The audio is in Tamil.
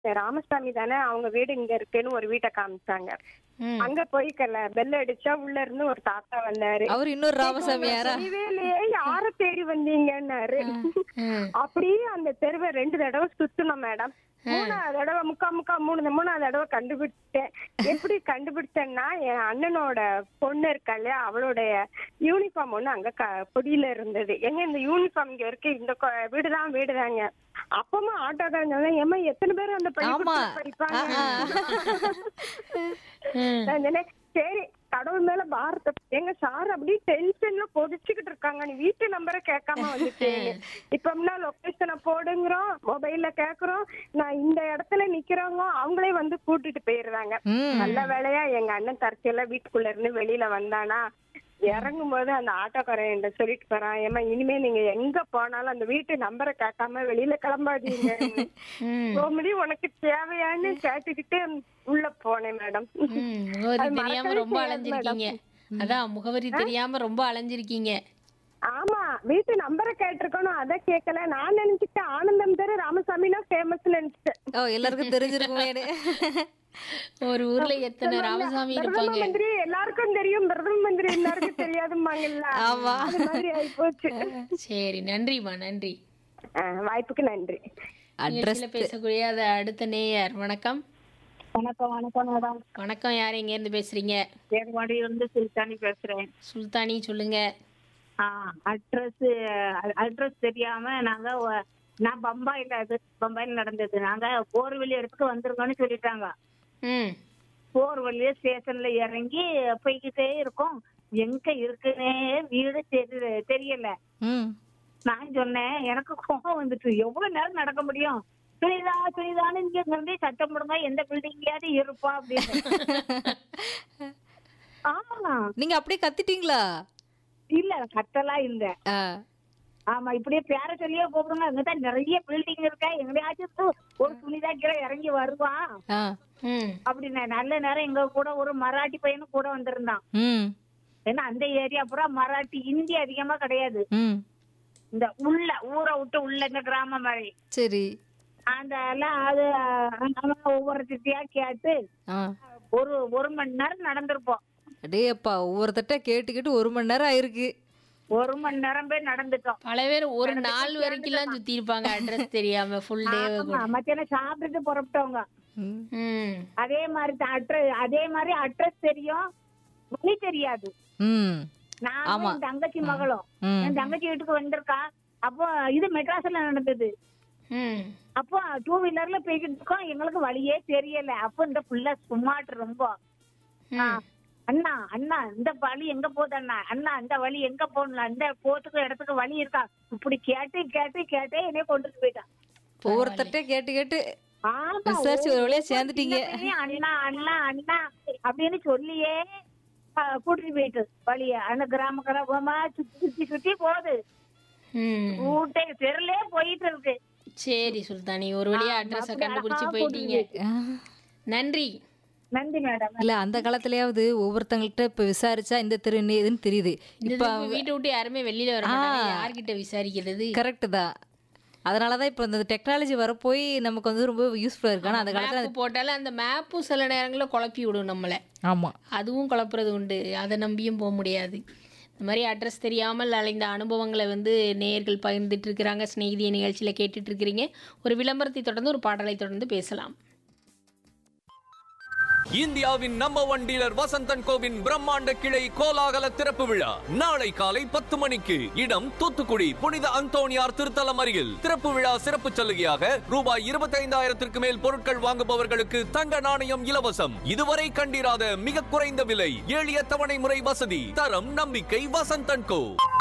ராமசாமி தானே அவங்க வீடு இங்க இருக்குன்னு ஒரு வீட்டை காமிச்சாங்க ம். அங்க போய் கல்ல பெல் அடிச்சா உள்ள இருந்து ஒரு தாத்தா வந்தாரு அவர் இன்னொரு ராமசாமியாரா தெரியவே இல்லையே யார தேடி வந்தீங்கன்னாரு ம். அப்படியே அந்த தெருவை ரெண்டு தடவை சுத்தணும் மேடம் மூணாவது தடவை முக்கா முக்கா மூணு மூணாவது தடவை கண்டுபிடிச்சிட்டேன் எப்படி கண்டுபிடிச்சேன்னா என் அண்ணனோட பொண்ணு இருக்கா இல்லையா அவளுடைய யூனிஃபார்ம் ஒண்ணு அங்க க- பொடியில இருந்தது எங்க இந்த யூனிஃபார்ம் இங்க இருக்கு இந்த கொ- வீடுதான் வீடுதாங்க அப்பமா ஆட்டோக்காரங்க ஏமா எத்தனை பேர் அந்த ஆமா. பள்ளிக்கூடத்துல படிப்பாங்க ம். நான் சொன்னேன், சரி கடவுள் மேல பாரத்தை எங்க சார் அப்படியே டென்ஷன்ல கொதிச்சுக்கிட்டு இருக்காங்க நீ வீட்டு நம்பரை கேட்காம வந்துட்டேன்னு இப்பம்னா லொகேஷனை போடுங்கிறோம் மொபைல்ல கேக்குறோம் நான் இந்த இடத்துல நிக்கிறவங்க அவங்களே வந்து கூட்டிட்டு போயிருந்தாங்க ம். நல்ல வேலையா எங்க அண்ணன் தற்செயலா வீட்டுக்குள்ள இருந்து வெளியில வந்தானா இறங்கும் போது அந்த ஆட்டோக்காரன் சொல்லிட்டு போறான் ஏமா இனிமே நீங்க எங்க போனாலும் அந்த வீட்டு நம்பரை கேட்காம வெளியில கிளம்பாதீங்க ம். கோமதி உனக்கு தேவையான்னு கேட்டுக்கிட்டு உள்ள போனேன் மேடம் ம். முகவரி அது தெரியாம மறக்கவே ரொம்ப செய்யாது அலைஞ்சிருக்கீங்க அதான் முகவரி தெரியாம ரொம்ப அலைஞ்சிருக்கீங்க ஆமா வீட்டு நம்பரை கேட்டிருக்கணும் அத கேட்கல நான் நினைச்சிட்டேன் ஆனந்தம் தெரு ராமசாமினா ஃபேமஸ் நினைச்சிட்டேன் ஓ எல்லாருக்கும் தெரிஞ்சிருக்குமேனு ஒரு ஊர்ல எத்தனை ராமசாமி பிரதம இருப்பாங்க மந்திரி எல்லாருக்கும் தெரியும் பிரதம மந்திரி எல்லாருக்கும் தெரியாதும்பாங்கல்ல ஆமா. அது மாதிரி ஆயிப்போச்சு சரி நன்றிம்மா நன்றி ஆ, வாய்ப்புக்கு நன்றி அட்ரஸ் நிகழ்ச்சியில பேசக்கூடிய அது அடுத்த நேயர் வணக்கம் வணக்கம் வணக்கம் மேடம் வணக்கம் யார் எங்க இருந்து பேசுறீங்க ஏற்பாடியில இருந்து சுல்தானி பேசுறேன் சுல்தானி சொல்லுங்க அட்ரஸ் அட்ரஸ் தெரியாம நாங்க ஒ- நான் பம்பாயில அது பம்பாயில நடந்தது நாங்க போர்வெளி இடத்துக்கு வந்திருக்கோம்னு சொல்லிட்டாங்க ம் போர்வெளிய ஸ்டேஷன்ல இறங்கி போய்கிட்டே இருக்கோம் எங்க இருக்குன்னே வீடு தெரி தெரியல ம் நான் சொன்னேன் எனக்கு கோபம் வந்துட்டு எவ்வளவு நேரம் நடக்க முடியும் சுனிதா சுனிதான்னு இங்க இருந்து சத்தம் போடுங்க எந்த பில்டிங்லயாவது இருப்பா அப்படின்னு ஆமா நீங்க அப்படியே கத்திட்டீங்களா இல்ல கத்தலாம் இல்ல ஆ. ஆமா இப்படியே பேர சொல்லியே கூப்பிடுங்க அங்கதான் நிறைய பில்டிங் இருக்கா எங்கேயாச்சும் ஒரு துணிதான் கீழே இறங்கி வருவான் ஆ. ம் அப்படின்னு நல்ல நேரம் எங்க கூட ஒரு மராட்டி பையனும் கூட வந்திருந்தான் ம் ஏன்னா அந்த ஏரியா பூரா மராட்டி ஹிந்தி அதிகமா கிடையாது ம் இந்த உள்ள ஊரை விட்டு உள்ள இந்த கிராமம் மாதிரி சரி அந்த எல்லாம் அது அவன் ஒவ்வொரு திட்டியா கேட்டு ஆ ஒரு ஒரு மணி நேரம் நடந்திருப்போம் அடேப்பா ஒவ்வொருத்தட்ட கேட்டுக்கிட்டு ஒரு மணி நேரம் ஆயிருக்கு ஒரு மணி நேரம் போய் நடந்துட்டோம் பல பேர் ஒரு நாள் வரைக்கும்லாம் சுத்தி இருப்பாங்க அட்ரஸ் தெரியாம ஃபுல் டே ஆமா, மத்தியானம் சாப்பிட்டுட்டு புறப்பட்டவங்க ம். ம் அதே மாதிரி அட்ரஸ் அதே மாதிரி அட்ரஸ் தெரியும் வழி தெரியாது ம் நான் ஆமா. என் தங்கச்சி மகளும் ம். என் தங்கச்சி வீட்டுக்கு வந்திருக்கா அப்போ இது மெட்ராஸ்ல நடந்தது ம் அப்போ டூ வீலர்ல போய்கிட்டு இருக்கோம் எங்களுக்கு வழியே தெரியல அப்போ இந்த புள்ள சும்மாட்டு ரொம்ப ஆ, அண்ணா அண்ணா இந்த வழி எங்க போகுது அண்ணா அண்ணா இந்த வழி எங்க போகணும் அந்த போறதுக்கு இடத்துக்கு வழி இருக்கா இப்படி கேட்டு கேட்டு கேட்டே என்னைய கொண்டுட்டு போயிட்டான் ஒவ்வொருத்தட்ட கேட்டு கேட்டு ஆமா விசாரிச்சு ஒரு வழியா ஒவ்வொரு சேர்ந்துட்டீங்க. சின்ன பையன் அண்ணா அண்ணா அண்ணா அப்படின்னு சொல்லியே ஆ, கூட்டிட்டு போயிட்டு வழிய அந்த கிராம கிராமமா சுத்தி சுத்தி சுத்தி போகுது ம் ஊட்டை தெருலே போயிட்டு இருக்கு சரி சுல்தானி ஒரு வழியா அட்ரஸ கண்டுபிடிச்சு போயிட்டீங்க நன்றி நன்றி மேடம் இல்ல அந்த காலத்துலயாவது ஒவ்வொருத்தங்கள்ட்ட இப்ப விசாரிச்சா இந்த தெரு என்ன ஏதுன்னு தெரியுது இந்த இப்ப இதுக்கு வீட்டை விட்டு யாருமே வெளியில வர மாட்டாங்க யார்கிட்ட விசாரிக்கிறது கரெக்ட் தான் அதனாலதான் இப்ப இந்த டெக்னாலஜி வரப்போய் நமக்கு வந்து ரொம்ப யூஸ்ஃபுல்லா இருக்கு ஆனா அந்த காலத்துல மேப் போட்டாலும் அந்த மேப்பும் சில நேரங்களில் குழப்பி விடும் நம்மளை ஆமா அதுவும் குழப்புறது உண்டு அதை நம்பியும் போக முடியாது இந்த மாதிரி அட்ரஸ் தெரியாமல் அலைந்த அனுபவங்களை வந்து நேயர்கள் பகிர்ந்துட்டு இருக்கிறாங்க ஸ்நேகிதிய நிகழ்ச்சியில் கேட்டுட்டு இருக்கிறீங்க ஒரு விளம்பரத்தை தொடர்ந்து ஒரு பாடலை தொடர்ந்து பேசலாம் இந்தியாவின் நம்பர் ஒன் டீலர் வசந்தன் கோவின் பிரம்மாண்ட கிளை கோலாகல திறப்பு விழா நாளை காலை பத்து மணிக்கு இடம் தூத்துக்குடி புனித அந்தோணியார் திருத்தலம் அருகில் திறப்பு விழா சிறப்பு சலுகையாக ரூபாய் இருபத்தைந்தாயிரத்திற்கு மேல் பொருட்கள் வாங்குபவர்களுக்கு தங்க நாணயம் இலவசம் இதுவரை கண்டிராத மிக குறைந்த விலை எளிய தவணை முறை வசதி தரம் நம்பிக்கை வசந்தன் கோ